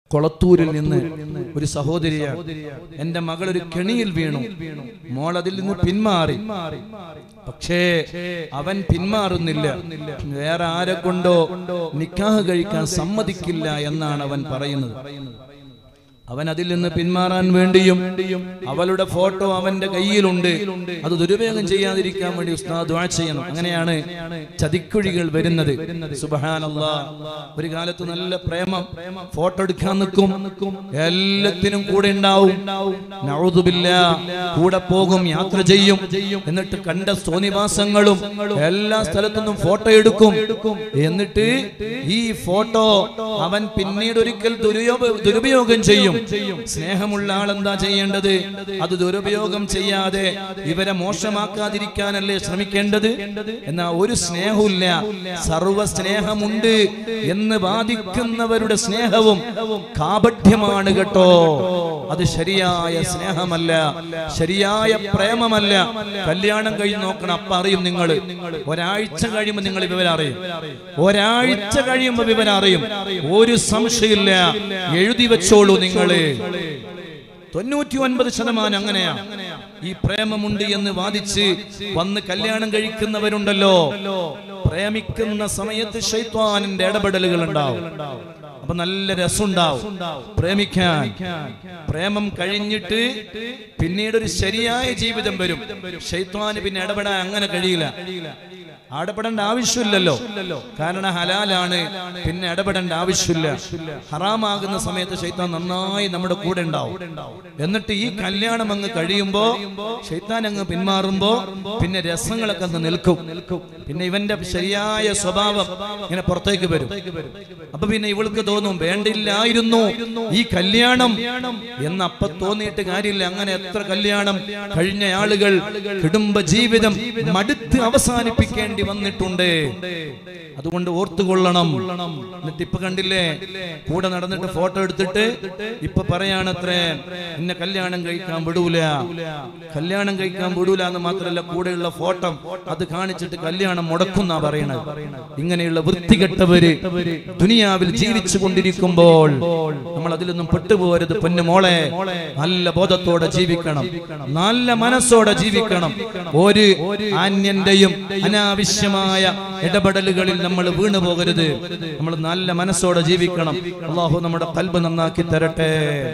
കൊളത്തൂരിൽ നിന്ന് ഒരു സഹോദരിയ എന്റെ മകൾ ഒരു കെണിയിൽ വീണു മോൾ അതിൽ നിന്ന് പിന്മാറി പക്ഷേ അവൻ പിന്മാറുന്നില്ല വേറെ ആരെ കൊണ്ടോ നിക്കാഹ് കഴിക്കാൻ സമ്മതിക്കില്ല എന്നാണ് അവൻ പറയുന്നത് അവൻ അതിൽ നിന്ന് പിന്മാറാൻ വേണ്ടിയും അവളുടെ ഫോട്ടോ അവന്റെ കയ്യിലുണ്ട് അത് ദുരുപയോഗം ചെയ്യാതിരിക്കാൻ വേണ്ടി ഉസ്താദ് ദുആ ചെയ്യണം അങ്ങനെയാണ് ചതിക്കുഴികൾ വരുന്നത് സുബഹാനല്ലാ ഒരു കാലത്ത് നല്ല പ്രേമം ഫോട്ടോ എടുക്കാൻ നിൽക്കും എല്ലാത്തിനും കൂടെ ഉണ്ടാവും നൗദുബില്ല കൂടെ പോകും യാത്ര ചെയ്യും എന്നിട്ട് കണ്ട സ്തോനിവാസങ്ങളും എല്ലാ സ്ഥലത്തുനിന്നും ഫോട്ടോ എടുക്കും എന്നിട്ട് ഈ ഫോട്ടോ അവൻ പിന്നീട് ഒരിക്കൽ ദുരുപയോഗ ദുരുപയോഗം ചെയ്യും സ്നേഹമുള്ള ആൾ എന്താ ചെയ്യേണ്ടത് അത് ദുരുപയോഗം ചെയ്യാതെ ഇവരെ മോശമാക്കാതിരിക്കാനല്ലേ ശ്രമിക്കേണ്ടത് എന്നാ ഒരു സ്നേഹമില്ല സർവ സ്നേഹമുണ്ട് എന്ന് വാദിക്കുന്നവരുടെ സ്നേഹവും കാപഠ്യമാണ് കേട്ടോ അത് ശരിയായ സ്നേഹമല്ല ശരിയായ പ്രേമമല്ല കല്യാണം കഴിഞ്ഞ് നോക്കണം അപ്പൊ അറിയും നിങ്ങൾ ഒരാഴ്ച കഴിയുമ്പോൾ നിങ്ങൾ വിവരം അറിയും ഒരാഴ്ച കഴിയുമ്പോൾ വിവരം അറിയും ഒരു സംശയമില്ല എഴുതി വെച്ചോളൂ നിങ്ങള് തൊണ്ണൂറ്റി ഒൻപത് ശതമാനം അങ്ങനെയാണ് ഈ പ്രേമമുണ്ട് എന്ന് വാദിച്ച് വന്ന് കല്യാണം കഴിക്കുന്നവരുണ്ടല്ലോ പ്രേമിക്കുന്ന സമയത്ത് ശൈത്വാനിന്റെ ഇടപെടലുകൾ ഉണ്ടാവും അപ്പൊ നല്ല രസമുണ്ടാവും പ്രേമിക്കാൻ പ്രേമം കഴിഞ്ഞിട്ട് പിന്നീട് ഒരു ശരിയായ ജീവിതം വരും ഷെയ്ത്വാന് പിന്നെ ഇടപെടാൻ അങ്ങനെ കഴിയില്ല ഇടപെടേണ്ട ആവശ്യമില്ലല്ലോ കാരണം ഹലാലാണ് പിന്നെ ഇടപെടേണ്ട ആവശ്യമില്ല ഹറാമാകുന്ന സമയത്ത് ഷെയ്ത്താൻ നന്നായി നമ്മുടെ കൂടെ ഉണ്ടാവും എന്നിട്ട് ഈ കല്യാണം അങ്ങ് കഴിയുമ്പോ ഷെയ്ത്താൻ അങ്ങ് പിന്മാറുമ്പോ പിന്നെ രസങ്ങളൊക്കെ അങ്ങ് നിൽക്കും പിന്നെ ഇവന്റെ ശരിയായ സ്വഭാവം ഇങ്ങനെ പുറത്തേക്ക് വരും അപ്പൊ പിന്നെ ഇവൾക്ക് തോന്നും വേണ്ടില്ലായിരുന്നു ഈ കല്യാണം എന്ന് അപ്പൊ തോന്നിയിട്ട് കാര്യമില്ല അങ്ങനെ എത്ര കല്യാണം കഴിഞ്ഞ ആളുകൾ കുടുംബ ജീവിതം മടുത്ത് അവസാനിപ്പിക്കേണ്ടി വന്നിട്ടുണ്ട് അതുകൊണ്ട് ഓർത്തുകൊള്ളണം എന്നിട്ട് ഇപ്പൊ കണ്ടില്ലേ കൂടെ നടന്നിട്ട് ഫോട്ടോ എടുത്തിട്ട് ഇപ്പൊ പറയാണത്രേ എന്നെ കല്യാണം കഴിക്കാൻ വിടൂല കല്യാണം കഴിക്കാൻ വിടൂല എന്ന് മാത്രമല്ല കൂടെയുള്ള ഫോട്ടോ അത് കാണിച്ചിട്ട് കല്യാണം മുടക്കുന്ന പറയണത് ഇങ്ങനെയുള്ള വൃത്തികെട്ടവര് ദുനിയാവിൽ ജീവിച്ചു കൊണ്ടിരിക്കുമ്പോൾ നമ്മൾ അതിലൊന്നും പെട്ടുപോകരുത് പൊന്നു മോളെ നല്ല ബോധത്തോടെ ജീവിക്കണം നല്ല മനസ്സോടെ ജീവിക്കണം ഒരു അന്യന്റെയും അനാവശ്യമായ ഇടപെടലുകളിൽ നമ്മൾ വീണു പോകരുത് നമ്മൾ നല്ല മനസ്സോടെ ജീവിക്കണം അള്ളാഹു നമ്മുടെ കൽബ് നന്നാക്കി തരട്ടെ